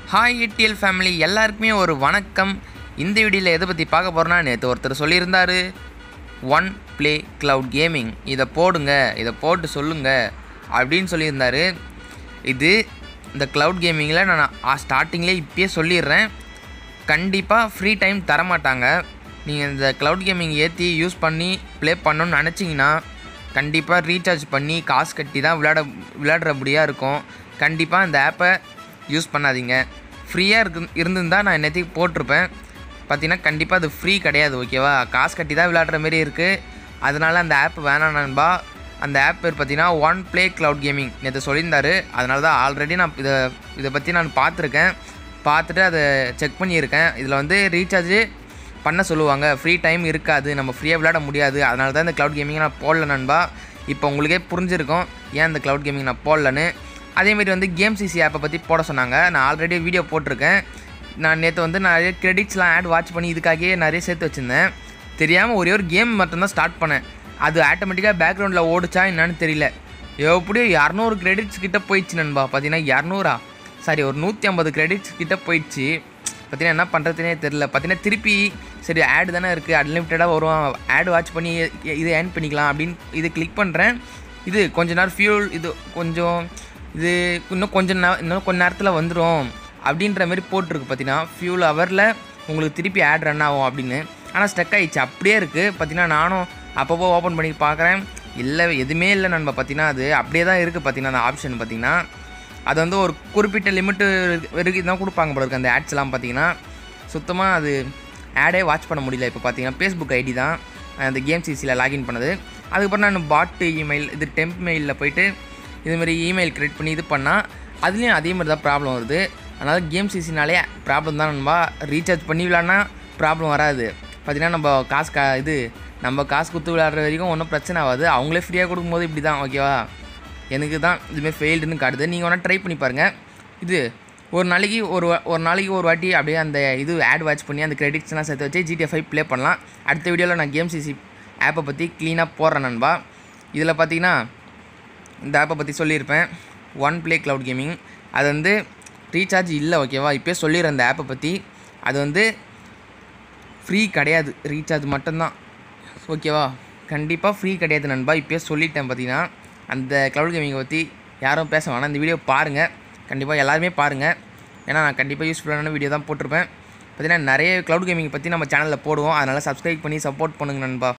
hi ETL family எல்லாருக்குமே ஒரு வணக்கம் இந்த வீடியோவில் எதை பற்றி பார்க்க போகிறோன்னா நேற்று ஒருத்தர் சொல்லியிருந்தார் ஒன் ப்ளே க்ளவுட் கேமிங் இதை போடுங்க இதை போட்டு சொல்லுங்க அப்படின்னு சொல்லியிருந்தார் இது இந்த க்ளவுட் கேமிங்கில் நான் ஸ்டார்டிங்லேயே இப்பயே சொல்லிடுறேன் கண்டிப்பாக ஃப்ரீ டைம் தரமாட்டாங்க நீங்கள் இந்த க்ளவுட் கேமிங் ஏற்றி யூஸ் பண்ணி ப்ளே பண்ணணும்னு நினச்சிங்கன்னா கண்டிப்பாக ரீசார்ஜ் பண்ணி காசு கட்டி தான் விளையாட விளையாடுறபடியாக இருக்கும் கண்டிப்பாக இந்த ஆப்பை யூஸ் பண்ணாதீங்க ஃப்ரீயாக இருக்கு இருந்திருந்தால் நான் என்னத்தையும் போட்டிருப்பேன் பார்த்தீங்கன்னா கண்டிப்பாக அது ஃப்ரீ கிடையாது ஓகேவா காசு கட்டி தான் விளையாடுற மாரி இருக்குது அதனால் அந்த ஆப் வேணாம் நண்பா அந்த ஆப் பேர் பார்த்தீங்கன்னா ஒன் ப்ளே க்ளவுட் கேமிங் நேற்று சொல்லியிருந்தாரு அதனால தான் ஆல்ரெடி நான் இதை இதை பற்றி நான் பார்த்துருக்கேன் பார்த்துட்டு அதை செக் பண்ணியிருக்கேன் இதில் வந்து ரீசார்ஜு பண்ண சொல்லுவாங்க ஃப்ரீ டைம் இருக்காது நம்ம ஃப்ரீயாக விளையாட முடியாது அதனால தான் இந்த க்ளவுட் கேமிங் நான் போடல நண்பா இப்போ உங்களுக்கே புரிஞ்சிருக்கும் ஏன் இந்த க்ளவுட் கேமிங் நான் போடலன்னு அதேமாரி வந்து கேம் சிசி ஆப்பை பற்றி போட சொன்னாங்க நான் ஆல்ரெடி வீடியோ போட்டிருக்கேன் நான் நேற்று வந்து நிறைய கிரெடிட்ஸ்லாம் ஆட் வாட்ச் பண்ணி இதுக்காகவே நிறைய சேர்த்து வச்சுருந்தேன் தெரியாமல் ஒரே ஒரு கேம் மட்டும்தான் ஸ்டார்ட் பண்ணேன் அது ஆட்டோமேட்டிக்காக பேக்ரவுண்டில் ஓடிச்சா என்னன்னு தெரியல எப்படியும் இரநூறு கிரெடிட்ஸ் கிட்ட போயிடுச்சு நண்பா பார்த்தீங்கன்னா இரநூறா சாரி ஒரு நூற்றி ஐம்பது கிரெடிட்ஸ் கிட்ட போயிடுச்சு பார்த்தீங்கன்னா என்ன பண்ணுறதுனே தெரில பார்த்தீங்கன்னா திருப்பி சரி ஆடு தானே இருக்குது அன்லிமிட்டடாக வரும் ஆடு வாட்ச் பண்ணி இது ஏர்ன் பண்ணிக்கலாம் அப்படின்னு இது கிளிக் பண்ணுறேன் இது கொஞ்ச நேரம் ஃபியூல் இது கொஞ்சம் இது இன்னும் கொஞ்சம் நே இன்னும் கொஞ்ச நேரத்தில் வந்துடும் அப்படின்ற மாதிரி போட்டிருக்கு பார்த்தீங்கன்னா ஃபியூல் ஹவரில் உங்களுக்கு திருப்பி ஆட் ரன் ஆகும் அப்படின்னு ஆனால் ஸ்டக் ஆயிடுச்சு அப்படியே இருக்குது பார்த்தீங்கன்னா நானும் அப்பப்போ ஓப்பன் பண்ணி பார்க்குறேன் இல்லை எதுவுமே இல்லை நண்பா பார்த்தீங்கன்னா அது அப்படியே தான் இருக்குது பார்த்தீங்கன்னா அந்த ஆப்ஷன் பார்த்தீங்கன்னா அது வந்து ஒரு குறிப்பிட்ட லிமிட்டு வரைக்கும் தான் கொடுப்பாங்க போல இருக்கு அந்த ஆட்ஸ்லாம் பார்த்தீங்கன்னா சுத்தமாக அது ஆடே வாட்ச் பண்ண முடியல இப்போ பார்த்தீங்கன்னா ஃபேஸ்புக் ஐடி தான் அந்த கேம் சிசியில் லாகின் பண்ணது அதுக்கப்புறம் நான் பாட்டு இமெயில் இது டெம்ப் மெயிலில் போயிட்டு இதுமாரி இமெயில் கிரியேட் பண்ணி இது பண்ணால் அதுலேயும் அதே மாதிரி தான் ப்ராப்ளம் வருது அதனால் கேம் சிசினாலே ப்ராப்ளம் தான் நண்பா ரீசார்ஜ் பண்ணி விளாட்னா ப்ராப்ளம் வராது பார்த்தீங்கன்னா நம்ம காசு கா இது நம்ம காசு கொடுத்து விளையாடுற வரைக்கும் ஒன்றும் பிரச்சனை ஆகாது அவங்களே ஃப்ரீயாக கொடுக்கும்போது இப்படி தான் ஓகேவா எனக்கு தான் இதுமாரி ஃபெயில்டுன்னு காட்டுது நீங்கள் வேணால் ட்ரை பண்ணி பாருங்கள் இது ஒரு நாளைக்கு ஒரு வா- ஒரு நாளைக்கு ஒரு வாட்டி அப்படியே அந்த இது ஆட் வாட்ச் பண்ணி அந்த கிரெடிட்ஸ்லாம் சேர்த்து வச்சு ஜிடிஎஃப் ஃபைவ் ப்ளே பண்ணலாம் அடுத்த வீடியோவில் நான் கேம் சிசி ஆப்பை பற்றி க்ளீனாக போடுறேன் நண்பா இதில் பார்த்தீங்கன்னா இந்த ஆப்பை பற்றி சொல்லியிருப்பேன் ஒன் ப்ளே க்ளவுட் கேமிங் அது வந்து ரீசார்ஜ் இல்லை ஓகேவா இப்போயே சொல்லிடுறேன் அந்த ஆப்பை பற்றி அது வந்து ஃப்ரீ கிடையாது ரீசார்ஜ் மட்டும்தான் ஓகேவா கண்டிப்பாக ஃப்ரீ கிடையாது நண்பா இப்போயே சொல்லிட்டேன் பார்த்தீங்கன்னா அந்த க்ளவுட் கேமிங்கை பற்றி யாரும் பேச வேணாம் இந்த வீடியோ பாருங்கள் கண்டிப்பாக எல்லாருமே பாருங்கள் ஏன்னா நான் கண்டிப்பாக யூஸ்ஃபுல்லான வீடியோ தான் போட்டிருப்பேன் பார்த்தீங்கன்னா நிறைய க்ளவுட் கேமிங் பற்றி நம்ம சேனலில் போடுவோம் அதனால் சப்ஸ்கிரைப் பண்ணி சப்போர்ட் பண்ணுங்க நண்பா